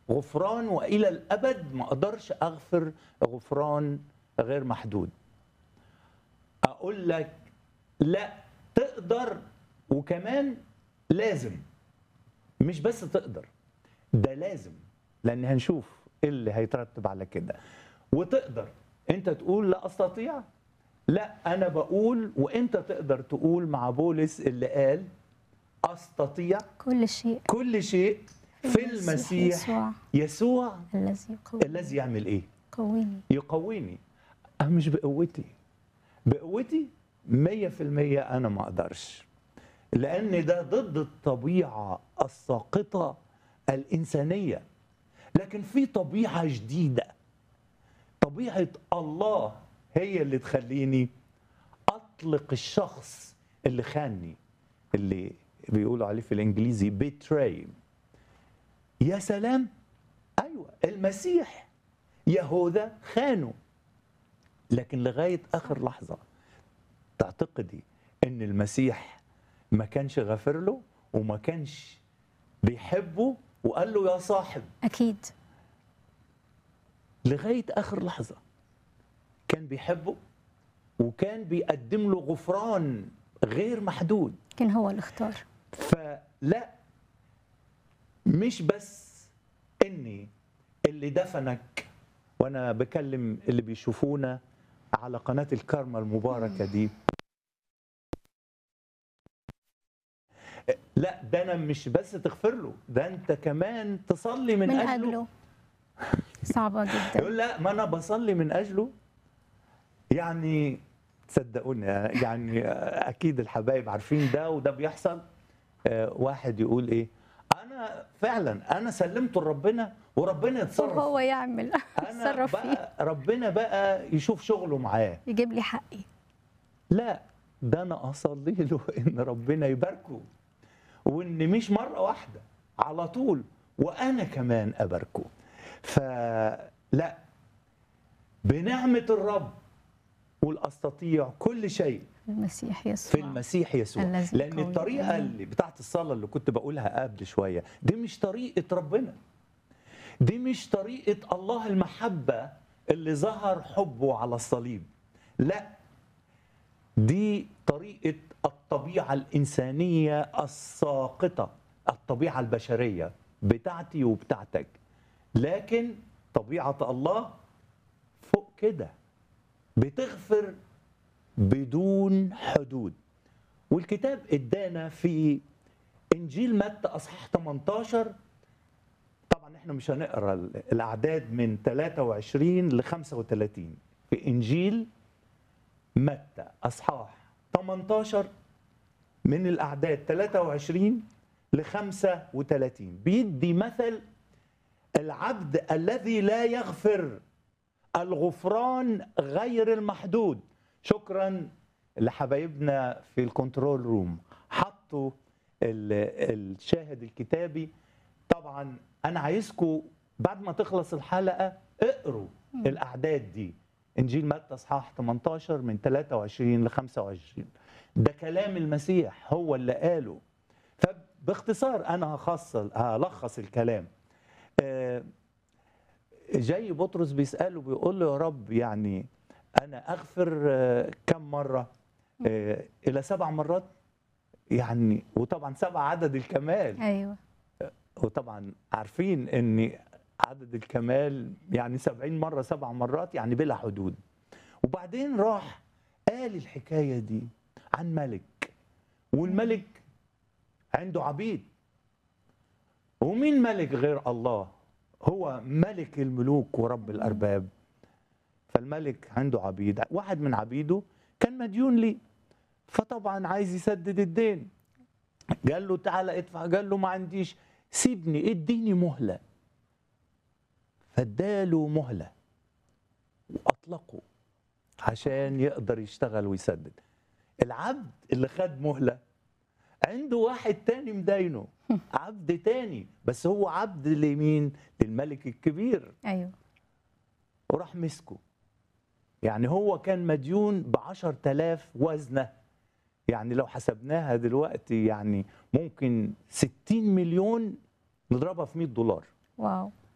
غفران والى الابد ما اقدرش اغفر غفران غير محدود اقول لك لا تقدر وكمان لازم مش بس تقدر ده لازم لان هنشوف ايه اللي هيترتب على كده وتقدر انت تقول لا استطيع لا انا بقول وانت تقدر تقول مع بولس اللي قال استطيع كل شيء كل شيء في المسيح المسيح يسوع. يسوع الذي يقوي الذي يعمل ايه يقويني يقويني أنا مش بقوتي بقوتي مية في المية أنا ما أقدرش لأن ده ضد الطبيعة الساقطة الإنسانية لكن في طبيعة جديدة طبيعة الله هي اللي تخليني أطلق الشخص اللي خاني اللي بيقولوا عليه في الإنجليزي betray يا سلام أيوة المسيح يهوذا خانه لكن لغايه اخر لحظه تعتقدي ان المسيح ما كانش غافر له وما كانش بيحبه وقال له يا صاحب اكيد لغايه اخر لحظه كان بيحبه وكان بيقدم له غفران غير محدود لكن هو اللي اختار فلا مش بس اني اللي دفنك وانا بكلم اللي بيشوفونا على قناه الكارما المباركه دي لا ده انا مش بس تغفر له ده انت كمان تصلي من, من اجله, اجله صعبه جدا يقول لا ما انا بصلي من اجله يعني تصدقوني يعني اكيد الحبايب عارفين ده وده بيحصل آه، واحد يقول ايه انا فعلا انا سلمته لربنا وربنا يتصرف وهو يعمل انا يتصرف فيه بقى ربنا بقى يشوف شغله معاه يجيب لي حقي لا ده انا اصلي له ان ربنا يباركه وان مش مره واحده على طول وانا كمان اباركه فلا بنعمه الرب قول استطيع كل شيء المسيح يسوع في المسيح يسوع الذي لان قوي. الطريقه آمين. اللي بتاعت الصلاه اللي كنت بقولها قبل شويه دي مش طريقه ربنا دي مش طريقه الله المحبه اللي ظهر حبه على الصليب لا دي طريقه الطبيعه الانسانيه الساقطه الطبيعه البشريه بتاعتي وبتاعتك لكن طبيعه الله فوق كده بتغفر بدون حدود والكتاب ادانا في انجيل متى اصحاح 18 طبعا احنا مش هنقرا الاعداد من 23 ل 35 في انجيل متى اصحاح 18 من الاعداد 23 ل 35 بيدي مثل العبد الذي لا يغفر الغفران غير المحدود شكرا لحبايبنا في الكنترول روم حطوا ال- الشاهد الكتابي طبعا انا عايزكم بعد ما تخلص الحلقه اقروا الاعداد دي انجيل متى اصحاح 18 من 23 ل 25 ده كلام المسيح هو اللي قاله فباختصار انا هخصل هلخص الكلام آه، جاي بطرس بيسأله بيقول له يا رب يعني أنا أغفر آه، كم مرة آه، إلى سبع مرات يعني وطبعا سبع عدد الكمال ايوه وطبعا عارفين ان عدد الكمال يعني سبعين مرة سبع مرات يعني بلا حدود وبعدين راح قال الحكاية دي عن ملك والملك عنده عبيد ومين ملك غير الله هو ملك الملوك ورب الأرباب فالملك عنده عبيد واحد من عبيده كان مديون ليه فطبعا عايز يسدد الدين قال له تعالى ادفع قال له ما عنديش سيبني اديني مهلة فاداله مهلة واطلقه عشان يقدر يشتغل ويسدد العبد اللي خد مهلة عنده واحد تاني مداينه عبد تاني بس هو عبد لمين للملك الكبير ايوه وراح مسكه يعني هو كان مديون بعشر تلاف وزنة يعني لو حسبناها دلوقتي يعني ممكن ستين مليون نضربها في 100 دولار واو